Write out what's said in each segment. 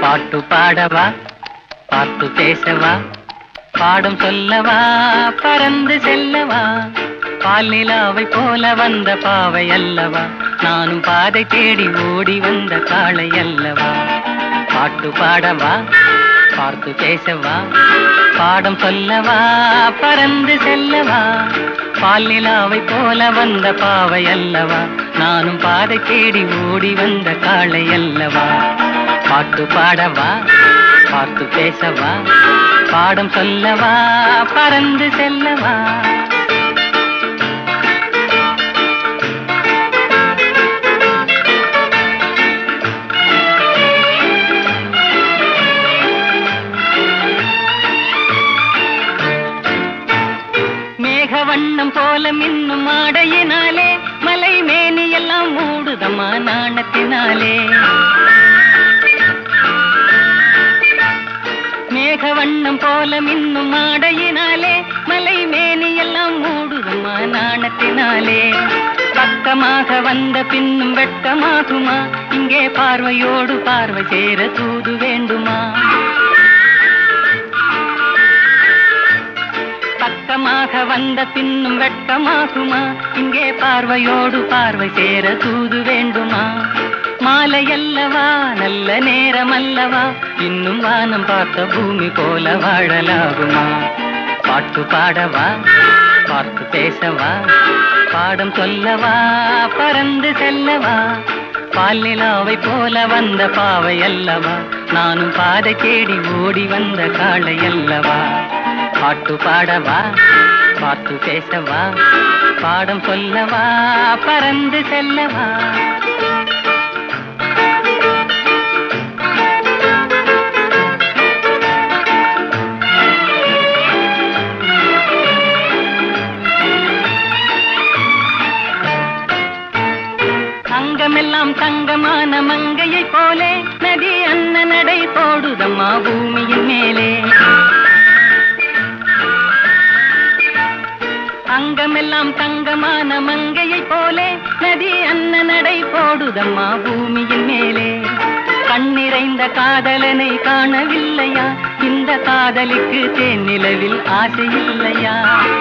பாட்டு பாடவா பார்த்து பேசவா பாடம் சொல்லவா பறந்து செல்லவா பால் நிலாவை போல வந்த பாவை அல்லவா நானும் பாதை தேடி ஓடி வந்த காளை அல்லவா பாட்டு பாடவா பார்த்து பேசவா பாடம் சொல்லவா பறந்து செல்லவா பால் நிலாவை போல வந்த பாவை அல்லவா நானும் பாதை தேடி ஓடி வந்த காளை அல்லவா பாட்டு பாடவா பார்த்து பேசவா பாடம் சொல்லவா பறந்து செல்லவா மேக வண்ணம் போல மின்னும் ஆடையினாலே மலை மேனி எல்லாம் மூடுதம்மா நாணத்தினாலே மேக வண்ணம் போல மின்னும் ஆடையினாலே மலை மேனி எல்லாம் மூடுதம்மா நாணத்தினாலே பக்கமாக வந்த பின்னும் வெட்கமாகுமா இங்கே பார்வையோடு பார்வை சேர தூது வேண்டுமா பக்கமாக வந்த பின்னும் வெட்கமாகுமா இங்கே பார்வையோடு பார்வை சேர தூது வேண்டுமா மாலை அல்லவா நல்ல நேரம் அல்லவா இன்னும் வானம் பார்த்த பூமி போல வாழலாகுமா பாட்டு பாடவா பார்த்து பேசவா பாடம் சொல்லவா பறந்து செல்லவா பால் நிலாவை போல வந்த பாவை அல்லவா நானும் பாதை தேடி ஓடி வந்த காளை அல்லவா பாட்டு பாடவா பார்த்து பேசவா பாடம் சொல்லவா பறந்து செல்லவா அங்கமெல்லாம் தங்கமான மங்கையை போலே நதி அன்ன நடை போடுதம்மா பூமியின் மேலே அங்கமெல்லாம் தங்கமான மங்கையை போலே நதி அன்ன நடை போடுதம்மா பூமியின் மேலே கண்ணிறைந்த காதலனை காணவில்லையா இந்த காதலிக்கு தேனிலவில் ஆசை இல்லையா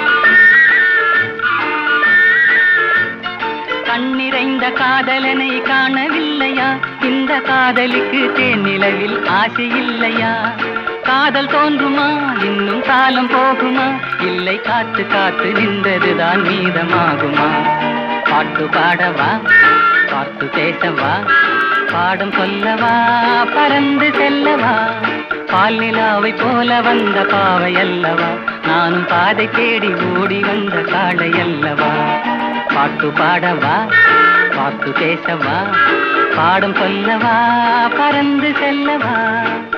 கண்ணிறைந்த காதலனை காணவில்லையா இந்த காதலிக்கு தேனிலவில் ஆசை இல்லையா காதல் தோன்றுமா இன்னும் காலம் போகுமா இல்லை காத்து காத்து நின்றதுதான் மீதமாகுமா பாட்டு பாடவா பார்த்து பேசவா பாடம் சொல்லவா பறந்து செல்லவா பால் நிலாவை போல வந்த பாவை அல்லவா நானும் பாதை தேடி ஓடி வந்த காளை அல்லவா பாட்டு பாடவா பார்த்து பேசவா பாடம் சொல்லவா பறந்து செல்லவா